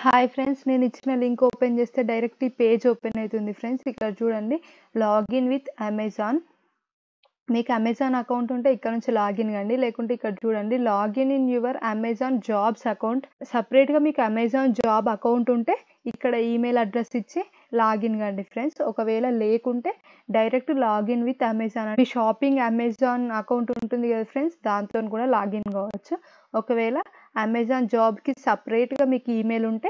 hi friends నేను ఇచ్చిన link open చేస్తే డైరెక్ట్ ఈ పేజ్ ఓపెన్ అవుతుంది ఫ్రెండ్స్ ఇక్కడ చూడండి లాగిన్ విత్ అమెజాన్ మీకు అమెజాన్ అకౌంట్ ఉంటే ఇక్కడ నుంచి లాగిన్ కండి లేకుంటే ఇక్కడ చూడండి login in your Amazon jobs account సపరేట్గా మీకు అమెజాన్ జాబ్ అకౌంట్ ఉంటే ఇక్కడ ఈమెయిల్ అడ్రస్ ఇచ్చి లాగిన్ కండి ఫ్రెండ్స్ ఒకవేళ లేకుంటే డైరెక్ట్ లాగిన్ విత్ అమెజాన్ మీ షాపింగ్ అమెజాన్ అకౌంట్ ఉంటుంది కదా ఫ్రెండ్స్ దాంతో కూడా లాగిన్ కావచ్చు ఒకవేళ అమెజాన్ జాబ్కి సపరేట్గా మీకు ఈమెయిల్ ఉంటే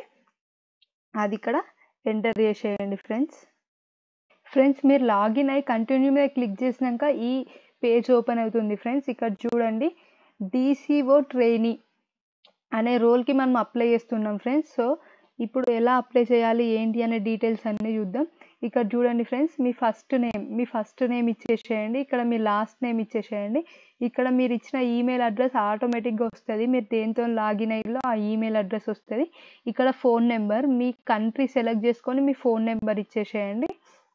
అది ఇక్కడ ఎంటర్ చేసేయండి ఫ్రెండ్స్ ఫ్రెండ్స్ మీరు లాగిన్ అయ్యి కంటిన్యూ మీద క్లిక్ చేసినాక ఈ పేజ్ ఓపెన్ అవుతుంది ఫ్రెండ్స్ ఇక్కడ చూడండి డీసీఓ ట్రైనీ అనే రోల్కి మనం అప్లై చేస్తున్నాం ఫ్రెండ్స్ సో ఇప్పుడు ఎలా అప్లై చేయాలి ఏంటి అనే డీటెయిల్స్ అన్నీ చూద్దాం ఇక్కడ చూడండి ఫ్రెండ్స్ మీ ఫస్ట్ నేమ్ మీ ఫస్ట్ నేమ్ ఇచ్చేసేయండి ఇక్కడ మీ లాస్ట్ నేమ్ ఇచ్చేసేయండి ఇక్కడ మీరు ఇచ్చిన ఈమెయిల్ అడ్రస్ ఆటోమేటిక్గా వస్తుంది మీరు దేంతో లాగిన్ అయ్యిలో ఆ ఈమెయిల్ అడ్రస్ వస్తుంది ఇక్కడ ఫోన్ నెంబర్ మీ కంట్రీ సెలెక్ట్ చేసుకొని మీ ఫోన్ నెంబర్ ఇచ్చేసేయండి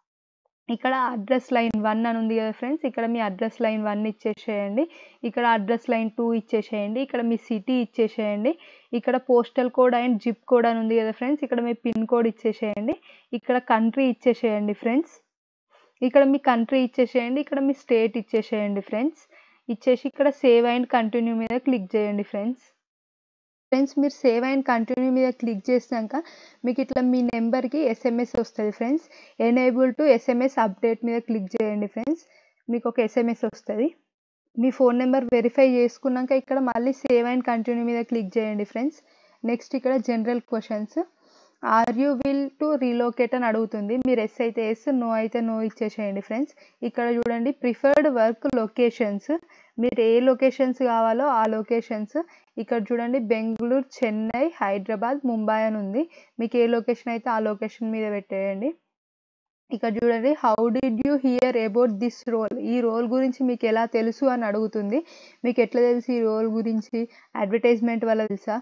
ఇక్కడ అడ్రస్ లైన్ వన్ అని ఉంది కదా ఫ్రెండ్స్ ఇక్కడ మీ అడ్రస్ లైన్ వన్ ఇచ్చేసేయండి ఇక్కడ అడ్రస్ లైన్ టూ ఇచ్చేసేయండి ఇక్కడ మీ సిటీ ఇచ్చేసేయండి ఇక్కడ postal code and zip code అని ఉంది కదా ఫ్రెండ్స్ ఇక్కడ మీ పిన్ కోడ్ ఇచ్చేసేయండి ఇక్కడ కంట్రీ ఇచ్చేసేయండి ఫ్రెండ్స్ ఇక్కడ మీ కంట్రీ ఇచ్చేసేయండి ఇక్కడ మీ స్టేట్ ఇచ్చేసేయండి ఫ్రెండ్స్ ఇచ్చేసి ఇక్కడ సేవ్ అండ్ కంటిన్యూ మీద క్లిక్ చేయండి ఫ్రెండ్స్ ఫ్రెండ్స్ మీరు సేవ్ అండ్ కంటిన్యూ మీద క్లిక్ చేసినాక మీకు ఇట్లా మీ నెంబర్కి ఎస్ఎంఎస్ వస్తుంది friends enable to SMS update మీద క్లిక్ చేయండి ఫ్రెండ్స్ మీకు ఒక ఎస్ఎంఎస్ వస్తుంది మీ ఫోన్ నెంబర్ వెరిఫై చేసుకున్నాక ఇక్కడ మళ్ళీ సేవ్ అండ్ కంటిన్యూ మీద క్లిక్ చేయండి ఫ్రెండ్స్ నెక్స్ట్ ఇక్కడ general questions are you will to relocate అని అడుగుతుంది మీరు ఎస్ అయితే ఎస్ నో అయితే నో ఇచ్చేసేయండి ఫ్రెండ్స్ ఇక్కడ చూడండి ప్రిఫర్డ్ వర్క్ లొకేషన్స్ మీరు ఏ లొకేషన్స్ కావాలో ఆ లొకేషన్స్ ఇక్కడ చూడండి బెంగళూరు చెన్నై హైదరాబాద్ ముంబై అని ఉంది మీకు ఏ లొకేషన్ అయితే ఆ లొకేషన్ మీద పెట్టేయండి ఇక్కడ చూడండి how did you hear about this role ఈ రోల్ గురించి మీకు ఎలా తెలుసు అని అడుగుతుంది మీకు ఎట్లా తెలుసు ఈ రోల్ గురించి అడ్వర్టైజ్మెంట్ వల్ల తెలుసా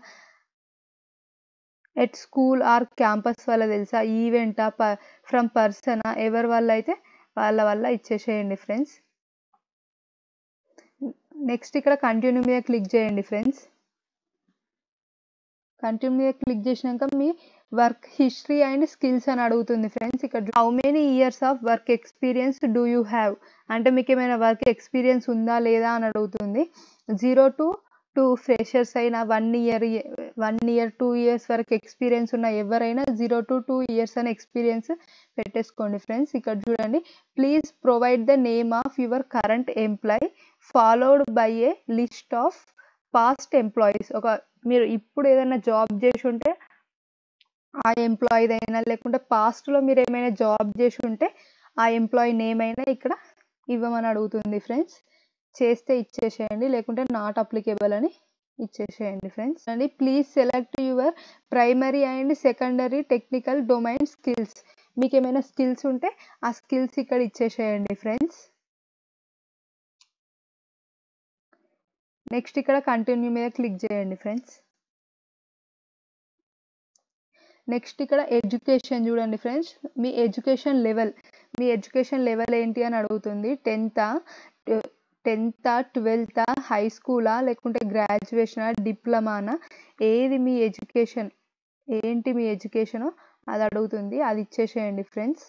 ఎట్ స్కూల్ ఆర్ క్యాంపస్ వల్ల తెలుసా ఈవెంటా ప ఫ్రమ్ పర్సనా ఎవరి వల్ల అయితే వాళ్ళ వల్ల ఇచ్చేసేయండి ఫ్రెండ్స్ నెక్స్ట్ ఇక్కడ కంటిన్యూ మీద క్లిక్ చేయండి ఫ్రెండ్స్ కంటిన్యూ మీద క్లిక్ చేసినాక మీ వర్క్ హిస్టరీ అండ్ స్కిల్స్ అని అడుగుతుంది ఫ్రెండ్స్ ఇక్కడ how many years of work experience do you have అంటే మీకు ఏమైనా వర్క్ ఎక్స్పీరియన్స్ ఉందా లేదా అని అడుగుతుంది జీరో టు టూ ఫ్రెషర్స్ అయినా one year one year two years వరకు ఎక్స్పీరియన్స్ ఉన్న ఎవరైనా జీరో టు టూ ఇయర్స్ అని ఎక్స్పీరియన్స్ పెట్టేసుకోండి ఫ్రెండ్స్ ఇక్కడ చూడండి please provide the name of your current employ followed by a list of past employees ఒక మీరు ఇప్పుడు ఏదైనా జాబ్ చేసి ఉంటే ఆ ఎంప్లాయీది అయినా లేకుంటే పాస్ట్లో మీరు ఏమైనా జాబ్ చేసి ఉంటే ఆ ఎంప్లాయీ నేమ్ అయినా ఇక్కడ ఇవ్వమని అడుగుతుంది ఫ్రెండ్స్ చేస్తే ఇచ్చేసేయండి లేకుంటే నాట్ అప్లికేబుల్ అని ఇచ్చేసేయండి ఫ్రెండ్స్ అండి please select your primary and secondary technical domain skills మీకు ఏమైనా స్కిల్స్ ఉంటే ఆ స్కిల్స్ ఇక్కడ ఇచ్చేసేయండి ఫ్రెండ్స్ నెక్స్ట్ ఇక్కడ కంటిన్యూ మీద క్లిక్ చేయండి ఫ్రెండ్స్ నెక్స్ట్ ఇక్కడ ఎడ్యుకేషన్ చూడండి ఫ్రెండ్స్ మీ ఎడ్యుకేషన్ లెవెల్ మీ ఎడ్యుకేషన్ లెవెల్ ఏంటి అని అడుగుతుంది టెన్తా టెన్తా ట్వెల్తా హై స్కూలా లేకుంటే గ్రాడ్యుయేషనా డిప్లొమానా ఏది మీ ఎడ్యుకేషన్ ఏంటి మీ ఎడ్యుకేషన్ అది అడుగుతుంది అది ఇచ్చేసేయండి ఫ్రెండ్స్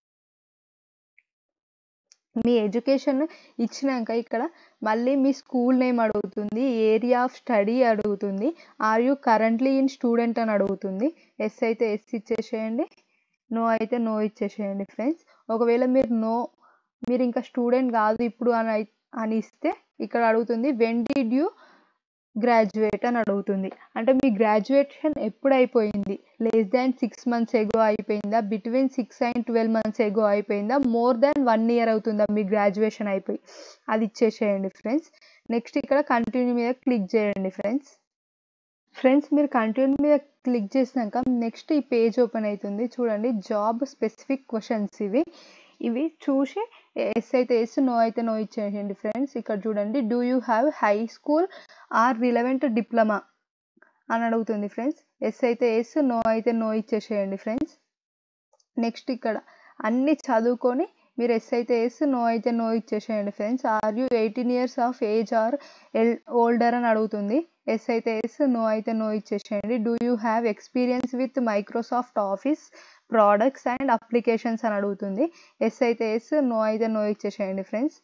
మీ ఎడ్యుకేషన్ ఇచ్చినాక ఇక్కడ మళ్ళీ మీ స్కూల్ నేమ్ అడుగుతుంది ఏరియా ఆఫ్ స్టడీ అడుగుతుంది are you currently in student అని అడుగుతుంది ఎస్ అయితే ఎస్ ఇచ్చేసేయండి నో అయితే నో ఇచ్చేసేయండి ఫ్రెండ్స్ ఒకవేళ మీరు నో మీరు ఇంకా స్టూడెంట్ కాదు ఇప్పుడు అని అని ఇస్తే ఇక్కడ అడుగుతుంది వెన్ డిడ్ యూ గ్రాడ్యుయేట్ అని అడుగుతుంది అంటే మీ గ్రాడ్యుయేషన్ ఎప్పుడు అయిపోయింది less than six months ago అయిపోయిందా between six and twelve months ago అయిపోయిందా మోర్ దాన్ వన్ ఇయర్ అవుతుందా మీ గ్రాడ్యుయేషన్ అయిపోయి అది ఇచ్చేసేయండి ఫ్రెండ్స్ నెక్స్ట్ ఇక్కడ కంటిన్యూ మీద క్లిక్ చేయండి ఫ్రెండ్స్ ఫ్రెండ్స్ మీరు కంటిన్యూ మీద క్లిక్ చేసినాక నెక్స్ట్ ఈ పేజ్ ఓపెన్ అవుతుంది చూడండి జాబ్ స్పెసిఫిక్ క్వశ్చన్స్ ఇవి ఇవి చూసి ఎస్ అయితే ఎస్ నో అయితే నో ఇచ్చేయండి ఫ్రెండ్స్ ఇక్కడ చూడండి do you have high school or relevant diploma అని అడుగుతుంది ఫ్రెండ్స్ ఎస్ అయితే ఎస్ నో అయితే నో ఇచ్చేసేయండి ఫ్రెండ్స్ నెక్స్ట్ ఇక్కడ అన్ని చదువుకొని మీరు ఎస్ అయితే ఎస్ నో అయితే నో ఇచ్చేసేయండి friends are you eighteen years of age or ఎల్ ఓల్డర్ అని అడుగుతుంది ఎస్ అయితే ఎస్ నో అయితే నో ఇచ్చేసేయండి do you have experience with Microsoft Office products and applications అని అడుగుతుంది ఎస్ అయితే ఎస్ నో అయితే నో ఇచ్చేసేయండి friends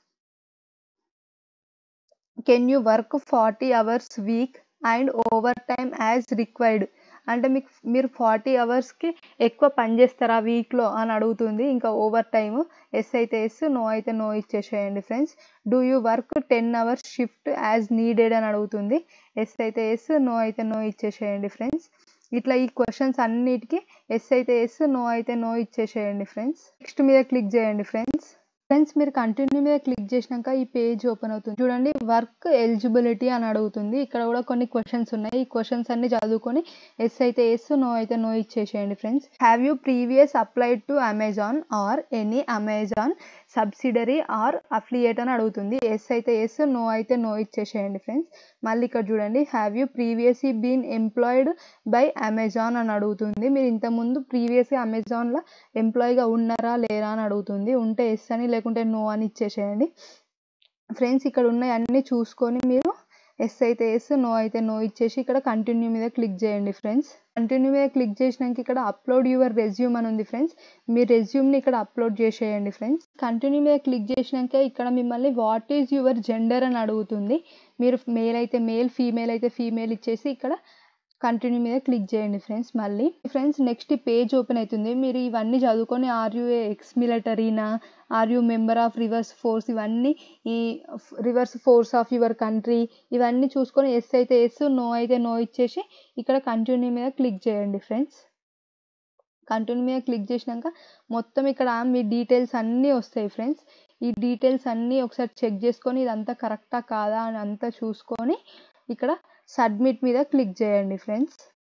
can you work forty hours week and overtime as required అంటే మీకు మీరు ఫార్టీ అవర్స్కి ఎక్కువ పని చేస్తారా వీక్లో అని అడుగుతుంది ఇంకా ఓవర్ టైమ్ ఎస్ అయితే ఎస్ నో అయితే నో ఇచ్చేసేయండి friends do you work ten hours shift as needed అని అడుగుతుంది ఎస్ అయితే ఎస్ నో అయితే నో ఇచ్చేసేయండి ఫ్రెండ్స్ ఇట్లా ఈ క్వశ్చన్స్ అన్నిటికీ ఎస్ అయితే ఎస్ నో అయితే నో ఇచ్చేసేయండి ఫ్రెండ్స్ నెక్స్ట్ మీద క్లిక్ చేయండి ఫ్రెండ్స్ ఫ్రెండ్స్ మీరు కంటిన్యూ మీద క్లిక్ చేసినాక ఈ పేజ్ ఓపెన్ అవుతుంది చూడండి వర్క్ ఎలిజిబిలిటీ అని అడుగుతుంది ఇక్కడ కూడా కొన్ని క్వశ్చన్స్ ఉన్నాయి ఈ క్వశ్చన్స్ అన్ని చదువుకొని ఎస్ అయితే ఎస్ నో అయితే నో ఇచ్చేసేయండి friends have you previous applied to Amazon or any Amazon subsidiary or affiliate అని అడుగుతుంది ఎస్ అయితే ఎస్ నో అయితే నో ఇచ్చేసేయండి ఫ్రెండ్స్ మళ్ళీ ఇక్కడ చూడండి have you previously been employed by Amazon అని అడుగుతుంది మీరు ఇంతకుముందు ప్రీవియస్గా అమెజాన్లో ఎంప్లాయీగా ఉన్నారా లేరా అని అడుగుతుంది ఉంటే ఎస్ అని లేకుంటే నో అని ఇచ్చేసేయండి ఫ్రెండ్స్ ఇక్కడ ఉన్నాయి అన్నీ చూసుకొని మీరు ఎస్ అయితే ఎస్ నో అయితే నో ఇచ్చేసి ఇక్కడ కంటిన్యూ మీద క్లిక్ చేయండి ఫ్రెండ్స్ కంటిన్యూ మీద క్లిక్ చేసినాక ఇక్కడ అప్లోడ్ యువర్ రెజ్యూమ్ అని ఉంది ఫ్రెండ్స్ మీ రెజ్యూమ్ని ఇక్కడ అప్లోడ్ చేసేయండి ఫ్రెండ్స్ కంటిన్యూ మీద క్లిక్ చేసినాక ఇక్కడ మిమ్మల్ని వాట్ ఈజ్ యువర్ జెండర్ అని అడుగుతుంది మీరు మేల్ అయితే మేల్ ఫీమేల్ అయితే ఫీమేల్ ఇచ్చేసి ఇక్కడ కంటిన్యూ మీద క్లిక్ చేయండి ఫ్రెండ్స్ మళ్ళీ ఫ్రెండ్స్ నెక్స్ట్ పేజ్ ఓపెన్ అవుతుంది మీరు ఇవన్నీ చదువుకొని ఆర్ యూ ఎక్స్ మిలిటరీనా are you member of reserve force ఇవన్నీ ఈ reserve force of your country ఇవన్నీ చూసుకొని ఎస్ అయితే ఎస్ నో అయితే నో ఇచ్చేసి ఇక్కడ కంటిన్యూ మీద క్లిక్ చేయండి ఫ్రెండ్స్ కంటిన్యూ మీద క్లిక్ చేసినాక మొత్తం ఇక్కడ మీ డీటెయిల్స్ అన్నీ వస్తాయి ఫ్రెండ్స్ ఈ డీటెయిల్స్ అన్నీ ఒకసారి చెక్ చేసుకొని ఇదంతా కరెక్టా కాదా అని అంతా చూసుకొని ఇక్కడ సబ్మిట్ మీద క్లిక్ చేయండి ఫ్రెండ్స్